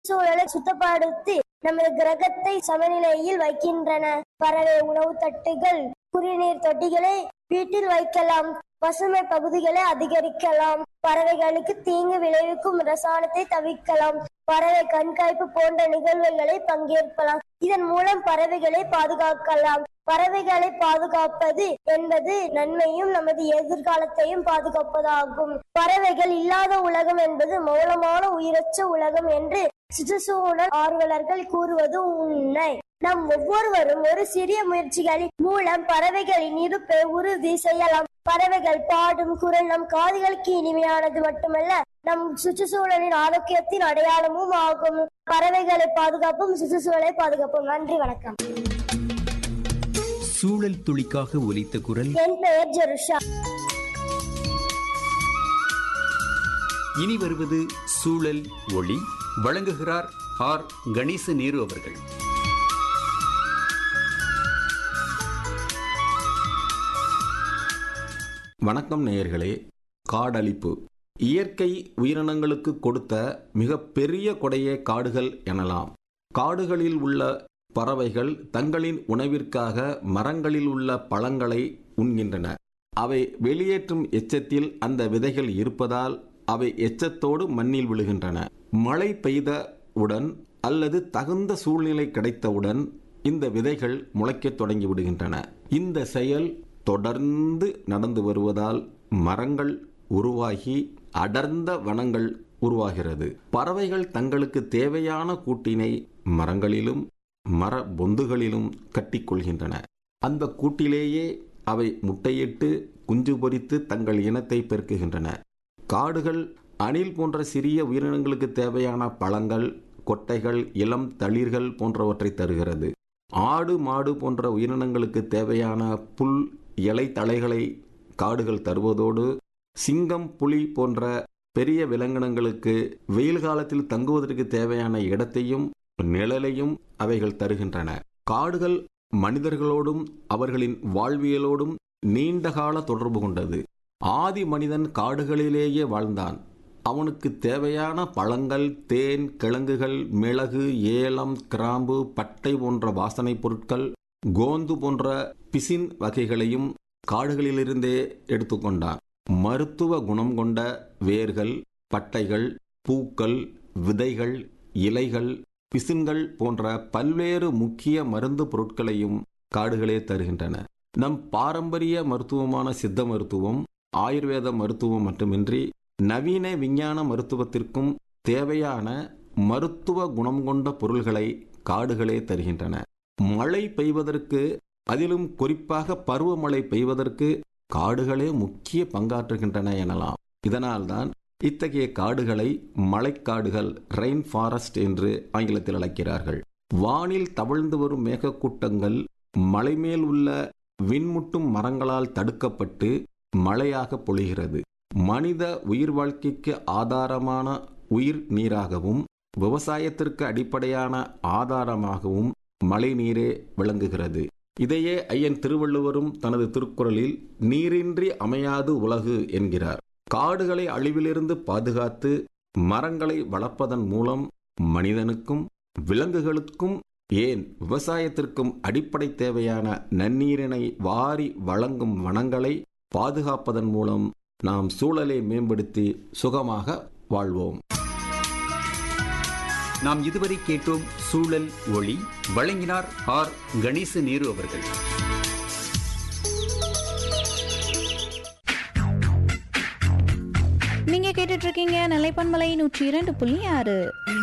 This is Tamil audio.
சூழலை சுத்தப்படுத்தி நமது கிரகத்தை சமநிலையில் வைக்கின்றன பறவை உணவு தட்டுகள் குடிநீர் தொட்டிகளை வீட்டில் வைக்கலாம் பசுமை பகுதிகளை அதிகரிக்கலாம் பறவைகளுக்கு தீங்கு விளைவிக்கும் ரசாயனத்தை தவிர்க்கலாம் பறவை கண்காணிப்பு போன்ற நிகழ்வுகளை பங்கேற்கலாம் இதன் மூலம் பறவைகளை பாதுகாக்கலாம் பறவைகளை பாதுகாப்பது என்பது நன்மையும் நமது எதிர்காலத்தையும் பாதுகாப்பதாகும் பறவைகள் இல்லாத உலகம் என்பது மௌனமான உயிரற்ற உலகம் என்று சுற்றுச்சூழல் ஆர்வலர்கள் கூறுவது உண்மை நம் ஒவ்வொருவரும் ஒரு சிறிய முயற்சிகளின் மூலம் பறவைகளின் இருப்பை உறுதி செய்யலாம் பறவைகள் பாடும் குரல் நம் காதுகளுக்கு இனிமையானது மட்டுமல்ல நம் சுற்றுச்சூழலின் ஆரோக்கியத்தின் அடையாளமும் ஆகும் பறவைகளை பாதுகாப்பும் சுற்றுச்சூழலை பாதுகாப்போம் நன்றி வணக்கம் சூழல் துளிக்காக ஒலித்த குரல் என் பெயர் ஜெருஷா இனி வருவது சூழல் ஒளி வழங்குகிறார் ஆர் கணேச நேரு அவர்கள் வணக்கம் நேயர்களே காடழிப்பு இயற்கை உயிரினங்களுக்கு கொடுத்த மிக பெரிய கொடையே காடுகள் எனலாம் காடுகளில் உள்ள பறவைகள் தங்களின் உணவிற்காக மரங்களில் உள்ள பழங்களை உண்கின்றன அவை வெளியேற்றும் எச்சத்தில் அந்த விதைகள் இருப்பதால் அவை எச்சத்தோடு மண்ணில் விழுகின்றன மழை பெய்தவுடன் அல்லது தகுந்த சூழ்நிலை கிடைத்தவுடன் இந்த விதைகள் முளைக்கத் தொடங்கி விடுகின்றன இந்த செயல் தொடர்ந்து நடந்து வருவதால் மரங்கள் உருவாகி அடர்ந்த வனங்கள் உருவாகிறது பறவைகள் தங்களுக்கு தேவையான கூட்டினை மரங்களிலும் மர பொந்துகளிலும் கட்டிக்கொள்கின்றன அந்த கூட்டிலேயே அவை முட்டையிட்டு குஞ்சு பொரித்து தங்கள் இனத்தை பெருக்குகின்றன காடுகள் அணில் போன்ற சிறிய உயிரினங்களுக்கு தேவையான பழங்கள் கொட்டைகள் இளம் தளிர்கள் போன்றவற்றை தருகிறது ஆடு மாடு போன்ற உயிரினங்களுக்கு தேவையான புல் இலை தழைகளை காடுகள் தருவதோடு சிங்கம் புலி போன்ற பெரிய விலங்கினங்களுக்கு வெயில் காலத்தில் தங்குவதற்கு தேவையான இடத்தையும் நிழலையும் அவைகள் தருகின்றன காடுகள் மனிதர்களோடும் அவர்களின் வாழ்வியலோடும் நீண்டகால தொடர்பு கொண்டது ஆதி மனிதன் காடுகளிலேயே வாழ்ந்தான் அவனுக்கு தேவையான பழங்கள் தேன் கிழங்குகள் மிளகு ஏலம் கிராம்பு பட்டை போன்ற வாசனைப் பொருட்கள் கோந்து போன்ற பிசின் வகைகளையும் காடுகளிலிருந்தே எடுத்துக்கொண்டான் மருத்துவ குணம் கொண்ட வேர்கள் பட்டைகள் பூக்கள் விதைகள் இலைகள் பிசின்கள் போன்ற பல்வேறு முக்கிய மருந்து பொருட்களையும் காடுகளே தருகின்றன நம் பாரம்பரிய மருத்துவமான சித்த மருத்துவம் ஆயுர்வேத மருத்துவம் மட்டுமின்றி நவீன விஞ்ஞான மருத்துவத்திற்கும் தேவையான மருத்துவ குணம் கொண்ட பொருள்களை காடுகளே தருகின்றன மழை பெய்வதற்கு அதிலும் குறிப்பாக பருவமழை பெய்வதற்கு காடுகளே முக்கிய பங்காற்றுகின்றன எனலாம் இதனால்தான் இத்தகைய காடுகளை மழைக்காடுகள் ரெயின் ஃபாரஸ்ட் என்று ஆங்கிலத்தில் அழைக்கிறார்கள் வானில் தவழ்ந்து வரும் மேகக்கூட்டங்கள் மலை மேல் உள்ள விண்முட்டும் மரங்களால் தடுக்கப்பட்டு மழையாக பொழிகிறது மனித உயிர் வாழ்க்கைக்கு ஆதாரமான உயிர் நீராகவும் விவசாயத்திற்கு அடிப்படையான ஆதாரமாகவும் மழை நீரே விளங்குகிறது இதையே ஐயன் திருவள்ளுவரும் தனது திருக்குறளில் நீரின்றி அமையாது உலகு என்கிறார் காடுகளை அழிவிலிருந்து பாதுகாத்து மரங்களை வளர்ப்பதன் மூலம் மனிதனுக்கும் விலங்குகளுக்கும் ஏன் விவசாயத்திற்கும் அடிப்படை தேவையான நன்னீரினை வாரி வழங்கும் வனங்களை பாதுகாப்பதன் மூலம் நாம் சூழலை மேம்படுத்தி சுகமாக வாழ்வோம் நாம் இதுவரை கேட்டோம் சூழல் ஒளி வழங்கினார் ஆர் கணேச நேரு அவர்கள் நீங்க கேட்டுட்டு இருக்கீங்க நிலைப்பன்மலை நூற்றி இரண்டு புள்ளி ஆறு